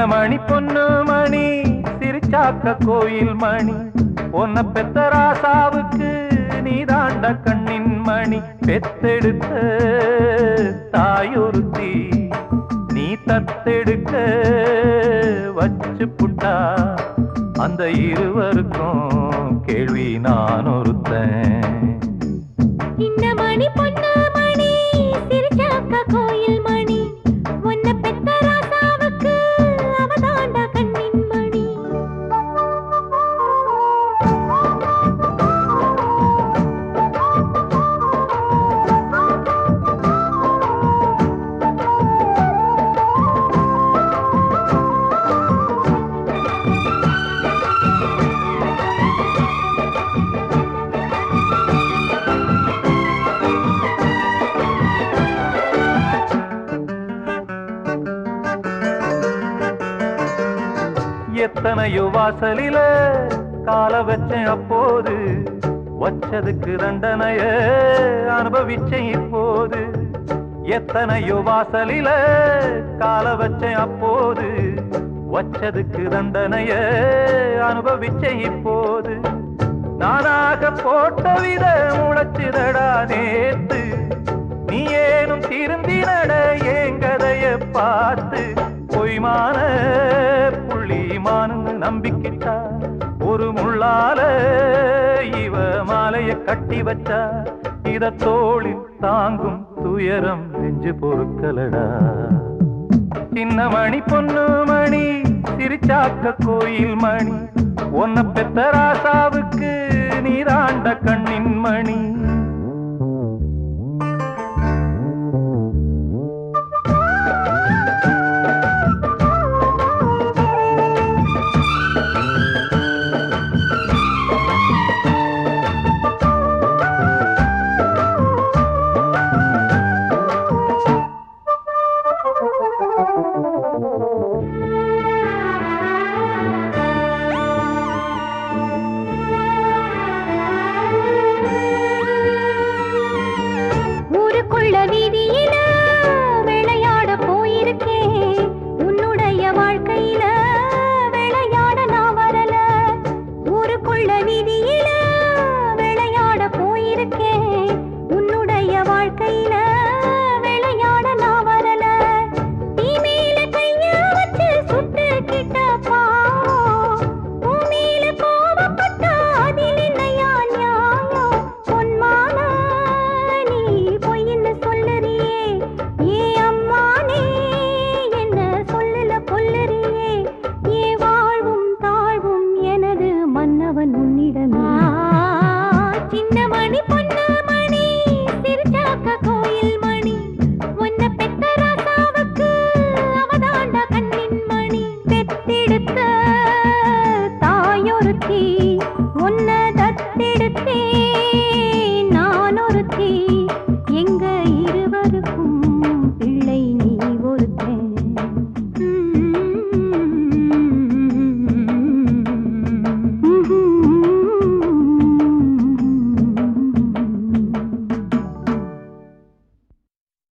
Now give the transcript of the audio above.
மணி பொண்ணு மணி சிரிச்சாக்க கோயில் மணி உன்னை பெத்த ராசாவுக்கு நீ தாண்ட கண்ணின் மணி பெத்தெடுத்த தாயொருத்தி நீ தத்தெடுக்க வச்சு புட்டா அந்த இருவருக்கும் கேள்வி நான் ஒருத்தன் இந்த மணி பொண்ணு மணி சிரிச்சாக்க கோயில் மணி உன்னை பெத்த ராசாவுக்கு அவதாண்ட கண்ணின் மணி எத்தனையோ வாசலில கால வச்சேன் அப்போது வச்சதுக்கு தண்டனைய அனுபவிச்சேன் இப்போது எத்தனையோ வாசலில கால வச்சேன் அப்போது வச்சதுக்கு தண்டனைய அனுபவிச்சேன் இப்போது நானாக போட்ட வித முளைச்சுதடா நேத்து நீ ஏனும் திருந்தினட என் கதைய பார்த்து பொய்மான புள்ளிமானு நம்பிக்கிட்டா ஒரு முள்ளால இவ மாலைய கட்டி வச்சா இத தோளில் தாங்கும் துயரம் நெஞ்சு பொறுக்கலடா சின்ன மணி பொண்ணு மணி சிரிச்சாக்க கோயில் மணி உன்னை பெத்த ராசாவுக்கு நீராண்ட கண்ணின் மணி ஊருக்குள்ள வீதியில விளையாட போயிருக்கேன் உன்னுடைய வாழ்க்கையில விளையாட நான் வரல ஊருக்குள்ள வீதியில விளையாட போயிருக்கேன் உன்னுடைய வாழ்க்கையில விளையாட நான் வரல நீ மேல கைய வச்சு சுட்டு கிட்டப்பா உன் மேல கோபப்பட்டா அதில் என்னையா நியாயம் பொன்மான நீ பொய்ன்னு சொல்லுறியே ஏ அம்மானே என்ன சொல்லல கொல்லுறியே ஏ வாழ்வும் தாழ்வும் எனது மன்னவன் உன்னிடமே சின்ன மணி பொண்ணு மணி சிரிச்சாக்க கோயில் மணி உன்னை பெத்த ராசாவுக்கு அவதாண்ட கண்ணின் மணி பெத்தெடுத்த தாயொருத்தி உன்னை தத்தெடுத்தே நான் ஒருத்தி எங்க